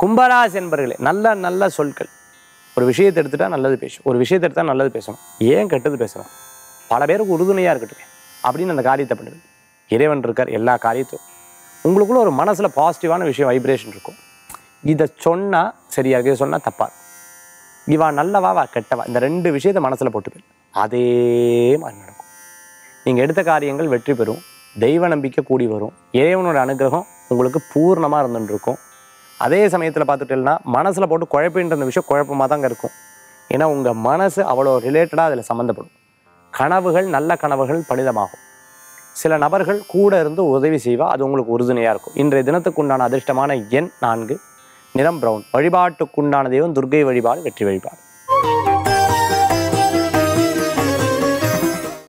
கும்பராசி என்பர்களே நல்ல நல்ல சொற்கள் ஒரு விஷயத்தை எடுத்துட்டா நல்லது பேசும் ஒரு விஷயத்தை எடுத்தா நல்லது பேசணும் ஏன் கெட்டது பேசணும் பல பேருக்கு உறுதுணையாக இருக்கட்டும் அப்படின்னு அந்த காரியத்தை பண்ணுது இறைவன் இருக்கார் எல்லா காரியத்தையும் உங்களுக்குள்ள ஒரு மனசில் பாசிட்டிவான விஷயம் வைப்ரேஷன் இருக்கும் இதை சொன்னால் சரியா இருக்கு இதை சொன்னால் தப்பா இருக்கும். இவா நல்லவா வா கெட்டவா இந்த ரெண்டு விஷயத்தை மனசில் போட்டுப்பேன் அதே மாதிரி நடக்கும் நீங்கள் எடுத்த காரியங்கள் வெற்றி பெறும் தெய்வ நம்பிக்கை கூடி வரும் இறைவனோட அனுகிரகம் உங்களுக்கு பூர்ணமாக இருந்துட்டு இருக்கும் அதே சமயத்தில் பார்த்துட்டேன்னா மனசில் போட்டு குழப்பின்ற அந்த விஷயம் குழப்பமாக தாங்க இருக்கும் ஏன்னா உங்கள் மனசு அவ்வளோ ரிலேட்டடாக அதில் சம்மந்தப்படும் கனவுகள் நல்ல கனவுகள் பணிதமாகும் சில நபர்கள் கூட இருந்து உதவி செய்வா அது உங்களுக்கு உறுதுணையாக இருக்கும் இன்றைய தினத்துக்கு உண்டான அதிர்ஷ்டமான எண் நான்கு நிறம் பிரவுன் வழிபாட்டுக்குண்டான தெய்வம் துர்க்கை வழிபாடு வெற்றி வழிபாடு